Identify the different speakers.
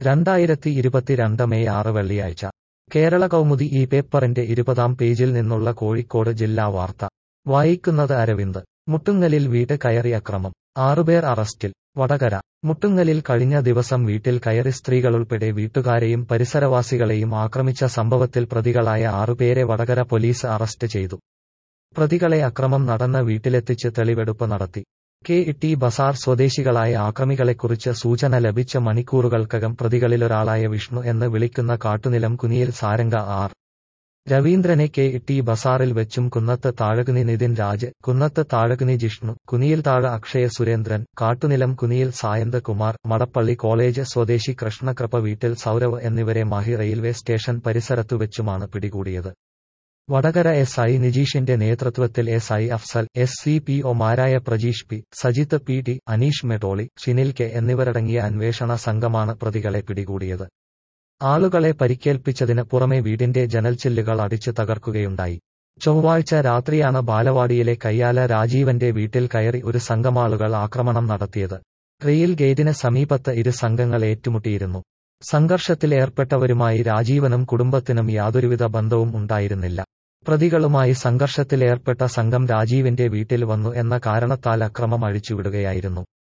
Speaker 1: രണ്ടായിരത്തി ഇരുപത്തിരണ്ട് മെയ് ആറ് വെള്ളിയാഴ്ച കേരള കൗമുദി ഈ പേപ്പറിന്റെ ഇരുപതാം പേജിൽ നിന്നുള്ള കോഴിക്കോട് ജില്ലാ വാർത്ത വായിക്കുന്നത് അരവിന്ദ് മുട്ടുങ്ങലിൽ വീട് കയറി അക്രമം ആറുപേർ അറസ്റ്റിൽ വടകര മുട്ടുങ്ങലിൽ കഴിഞ്ഞ ദിവസം വീട്ടിൽ കയറി സ്ത്രീകളുൾപ്പെടെ വീട്ടുകാരെയും പരിസരവാസികളെയും ആക്രമിച്ച സംഭവത്തിൽ പ്രതികളായ ആറുപേരെ വടകര പോലീസ് അറസ്റ്റ് ചെയ്തു പ്രതികളെ അക്രമം നടന്ന വീട്ടിലെത്തിച്ച് തെളിവെടുപ്പ് നടത്തി കെ ടി ബസാർ സ്വദേശികളായ ആക്രമികളെക്കുറിച്ച് സൂചന ലഭിച്ച മണിക്കൂറുകൾക്കകം പ്രതികളിലൊരാളായ വിഷ്ണു എന്ന് വിളിക്കുന്ന കാട്ടുനിലം കുനിയിൽ സാരംഗ ആർ രവീന്ദ്രനെ കെ ടി ബസാറിൽ വെച്ചും കുന്നത്ത് താഴകുനി നിതിൻ രാജ് കുന്നത്ത് താഴകുനി ജിഷ്ണു കുനിയിൽ താഴ അക്ഷയ സുരേന്ദ്രൻ കാട്ടുനിലം കുനിയിൽ സായന്ത് കുമാർ മടപ്പള്ളി കോളേജ് സ്വദേശി കൃഷ്ണകൃപ വീട്ടിൽ സൗരവ് എന്നിവരെ മാഹി റെയിൽവേ സ്റ്റേഷൻ പരിസരത്തു വെച്ചുമാണ് പിടികൂടിയത് വടകര എസ് ഐ നിജീഷിന്റെ നേതൃത്വത്തിൽ S I Afsal S C P ഒമാരായ Prajeesh P Sajith P T Aneesh Mettoli Shinil K എന്നിവരടങ്ങിയ അന്വേഷണ സംഘമാണ് പ്രതികളെ പിടികൂടിയത് ആളുകളെ പരിക്കേൽപ്പിച്ചതിന് പുറമെ വീടിന്റെ ജനൽച്ചില്ലുകൾ അടിച്ചു തകർക്കുകയുണ്ടായി ചൊവ്വാഴ്ച രാത്രിയാണ് ബാലവാടിയിലെ കയ്യാല രാജീവന്റെ വീട്ടിൽ കയറി ഒരു സംഘമാളുകൾ ആക്രമണം നടത്തിയത് റെയിൽ ഗേറ്റിന് സമീപത്ത് ഇരു സംഘങ്ങൾ ഏറ്റുമുട്ടിയിരുന്നു സംഘർഷത്തിലേർപ്പെട്ടവരുമായി രാജീവനും കുടുംബത്തിനും യാതൊരുവിധ ബന്ധവും ഉണ്ടായിരുന്നില്ല പ്രതികളുമായി സംഘർഷത്തിലേർപ്പെട്ട സംഘം രാജീവിന്റെ വീട്ടിൽ വന്നു എന്ന കാരണത്താൽ അക്രമം അഴിച്ചുവിടുകയായിരുന്നു